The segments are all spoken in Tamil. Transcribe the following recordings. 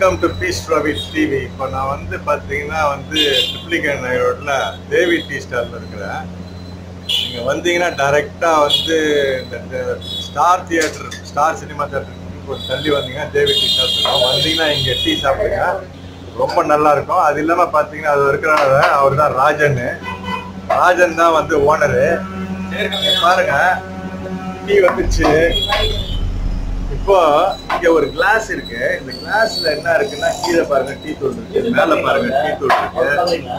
Welcome to peace Ravi TV இப்போ நான் வந்து பார்த்தீங்கன்னா வந்து ட்ரிப்ளிகேன் ரோட்டில் தேவி டீ ஸ்டாலில் இருக்கிறேன் நீங்கள் வந்தீங்கன்னா டைரெக்டாக வந்து இந்த ஸ்டார் தியேட்டர் ஸ்டார் சினிமா தியேட்டருக்கு ஒரு தள்ளி வந்தீங்கன்னா தேவி டீ ஸ்டால் இருக்கும் வந்தீங்கன்னா இங்கே டீ சாப்பிடுங்க ரொம்ப நல்லா இருக்கும் அது இல்லாமல் பார்த்தீங்கன்னா அது இருக்கிறாங்க அவர் தான் ராஜன் ராஜன் தான் வந்து ஓனரு பாருங்க டீ வந்துச்சு இப்போ இங்க ஒரு கிளாஸ் இருக்கு இந்த கிளாஸ்ல என்ன இருக்குன்னா கீழே பாருங்க டீ தூள் இருக்கு மேல பாருங்க டீ தூள் இருக்கு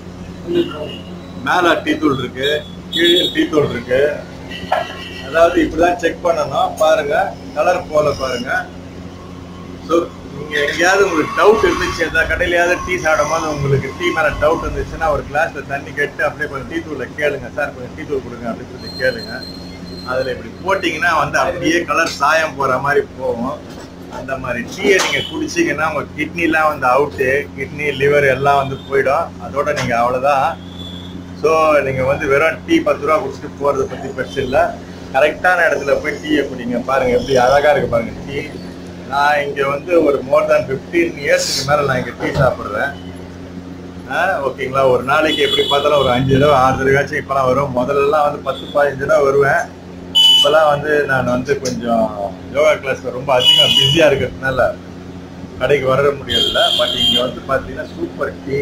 மேல டீ தூள் இருக்கு கீழே டீ தூள் இருக்கு அதாவது இப்படிதான் செக் பண்ணணும் பாருங்க கலர் போல பாருங்க ஸோ நீங்க எங்கேயாவது உங்களுக்கு டவுட் இருந்துச்சு எந்த கடையிலயாவது டீ சாப்பிடும் போது உங்களுக்கு டீ மேல டவுட் இருந்துச்சுன்னா ஒரு கிளாஸ்ல தண்ணி கேட்டு அப்படியே கொஞ்சம் டீ தூள்ல கேளுங்க சார் கொஞ்சம் டீ தூள் கொடுங்க அப்படின்னு சொல்லி கேளுங்க அதுல இப்படி போட்டீங்கன்னா வந்து அப்படியே கலர் சாயம் போற மாதிரி போகும் அந்த மாதிரி டீயை நீங்க குடிச்சீங்கன்னா உங்க கிட்னிலாம் வந்து அவுட்டு கிட்னி லிவர் எல்லாம் வந்து போயிடும் அதோட நீங்க அவ்வளவுதான் ஸோ நீங்க வந்து வெறும் டீ பத்து ரூபா குடிச்சிட்டு போறதை பத்தி பிரச்சனை இல்லை கரெக்டான இடத்துல போய் டீயை குடிங்க பாருங்க எப்படி அழகா இருக்கு பாருங்க டீ நான் இங்க வந்து ஒரு மோர் தேன் ஃபிஃப்டீன் இயர்ஸ்க்கு மேல நான் இங்க டீ சாப்பிடுறேன் ஓகேங்களா ஒரு நாளைக்கு எப்படி பார்த்தாலும் ஒரு அஞ்சு தடவை ஆறு தடவையாச்சும் இப்பெல்லாம் வரும் முதல்லலாம் வந்து பத்து பதினஞ்சு தடவை வருவேன் இப்பெல்லாம் வந்து நான் வந்து கொஞ்சம் யோகா கிளாஸ்ல ரொம்ப அதிகம் பிஸியா இருக்கிறதுனால கடைக்கு வர முடியல பட் இங்க வந்து பாத்தீங்கன்னா சூப்பர் டீ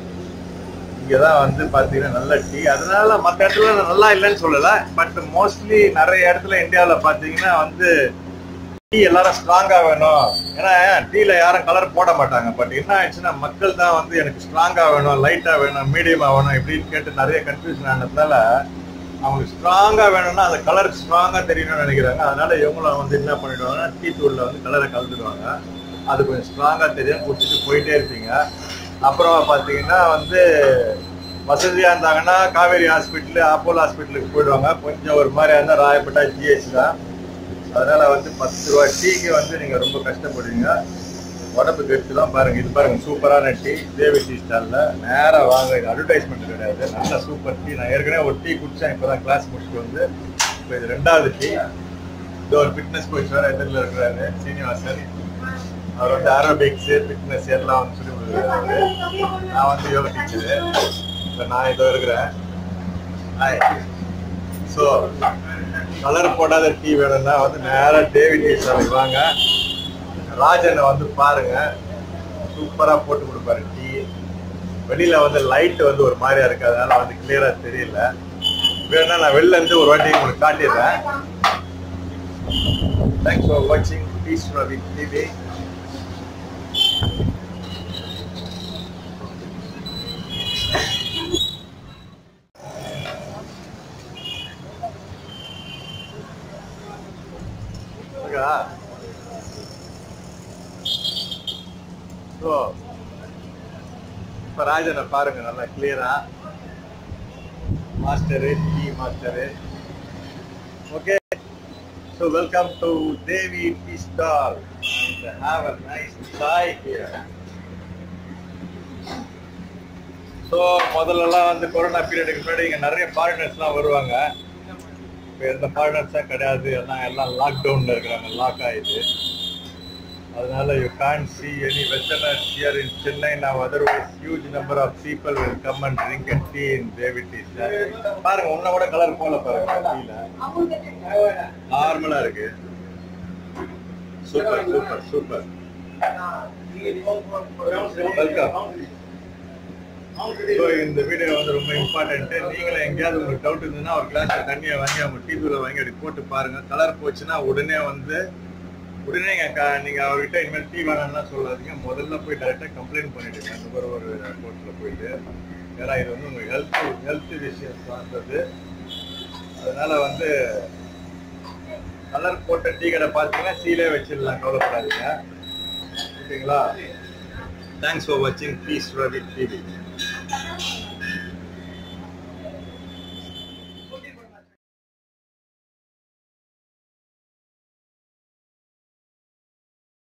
இங்க தான் வந்து பாத்தீங்கன்னா நல்ல டீ அதனால மற்ற இடத்துல நான் நல்லா இல்லைன்னு சொல்லல பட் மோஸ்ட்லி நிறைய இடத்துல இந்தியாவில் பாத்தீங்கன்னா வந்து டீ எல்லாரும் ஸ்ட்ராங்கா வேணும் ஏன்னா டீல யாரும் கலர் போட மாட்டாங்க பட் என்ன ஆயிடுச்சுன்னா மக்கள் தான் வந்து எனக்கு ஸ்ட்ராங்கா வேணும் லைட்டா வேணும் மீடியமா வேணும் இப்படின்னு கேட்டு நிறைய கன்ஃபியூஷன் ஆனதுனால அவங்களுக்கு ஸ்ட்ராங்கா வேணும்னா அந்த கலர் ஸ்ட்ராங்கா தெரியணும்னு நினைக்கிறாங்க அதனால இவங்களும் வந்து என்ன பண்ணிடுவாங்கன்னா டீ தூள்ல வந்து கலரை கலந்துடுவாங்க அது கொஞ்சம் ஸ்ட்ராங்கா தெரியும் குடிச்சிட்டு போயிட்டே இருப்பீங்க அப்புறம் பாத்தீங்கன்னா வந்து வசதியா இருந்தாங்கன்னா காவேரி ஹாஸ்பிட்டலு அப்போலோ ஹாஸ்பிட்டலுக்கு போயிடுவாங்க கொஞ்சம் ஒரு மாதிரியா இருந்தா ராயப்பட்டா ஜிஹெச் தான் அதனால வந்து பத்து ரூபா டீக்கு வந்து நீங்க ரொம்ப கஷ்டப்படுவீங்க உடம்புக்கு எடுத்து தான் பாருங்க இது பாருங்க சூப்பரான டீ தேவி டீ ஸ்டால்ல நேரா வாங்க இது அட்வர்டைஸ்மெண்ட் கிடையாது நல்ல சூப்பர் டீ நான் ஏற்கனவே ஒரு டீ குடிச்சேன் இப்பதான் கிளாஸ் முடிச்சுட்டு வந்து இப்போ இது ரெண்டாவது டீ இது ஒரு ஃபிட்னஸ் கோச் வேற எதிரில் இருக்கிறாரு சீனிவாசன் அவர் வந்து ஆரோபிக்ஸ் ஃபிட்னஸ் எல்லாம் வந்து சொல்லி கொடுக்குறாரு நான் வந்து யோகா டீச்சரு இப்போ நான் இதோ இருக்கிறேன் ஹாய் ஸோ கலர் போடாத டீ வேணும்னா வந்து நேரா டேவி டீ ஸ்டாலுக்கு வாங்க ராஜனை வந்து பாருங்க சூப்பரா போட்டு கொடுப்பாரு டீ வெளியில வந்து லைட் வந்து ஒரு மாதிரியா இருக்கு அதனால வந்து கிளியரா தெரியல வேணா நான் வெளில இருந்து ஒரு வாட்டி உங்களுக்கு காட்டிடுறேன் தேங்க்ஸ் ஃபார் வாட்சிங் பீஸ் ரவி டிவி இருக்கா ஸோ இப்போ ராஜனை பாருங்க நல்லா கிளியரா master tea master okay so welcome to Devi tea stall have a nice chai here so முதல்லலாம் வந்து கொரோனா பீரியடுக்கு முன்னாடி இங்கே நிறைய ஃபாரினர்ஸ்லாம் வருவாங்க இப்போ எந்த ஃபாரினர்ஸாக கிடையாது எல்லாம் எல்லாம் லாக்டவுனில் இருக்கிறாங்க லாக் ஆயிடுது அதனால you can see any westerners here in Chennai now otherwise huge number of people will come and drink and tea in David tea stall. பாருங்க உன்ன கூட கலர் போல பாருங்க டீல நார்மலா இருக்கு super super super welcome so இந்த வீடியோ வந்து ரொம்ப இம்பார்ட்டன்ட் நீங்களும் எங்கேயாவது உங்களுக்கு டவுட் இருந்ததுன்னா ஒரு கிளாஸ்ல தண்ணியை வாங்கி அவங்க டீ தூளை வாங்கி அப்படி போட்டு பாருங்க கலர் போச்சுன்னா உடனே வந்து உடனே நீங்க க- நீங்க அவர்கிட்ட இனிமேல் டீ வேணாம்லாம் சொல்லாதீங்க முதல்ல போய் டைரக்டா கம்ப்ளைண்ட் பண்ணிடுங்க நுகர்வோர் கோர்ட்ல போயிட்டு ஏன்னா இது வந்து உங்க ஹெல்த் ஹெல்த் விஷயம் சார்ந்தது அதனால வந்து கலர் போட்ட டீ கடை பார்த்தீங்கன்னா சீலே வச்சிடலாம் கவலைப்படாதீங்க ஓகேங்களா தேங்க்ஸ் ஃபார் வாட்சிங் பீஸ் ரவி டிவி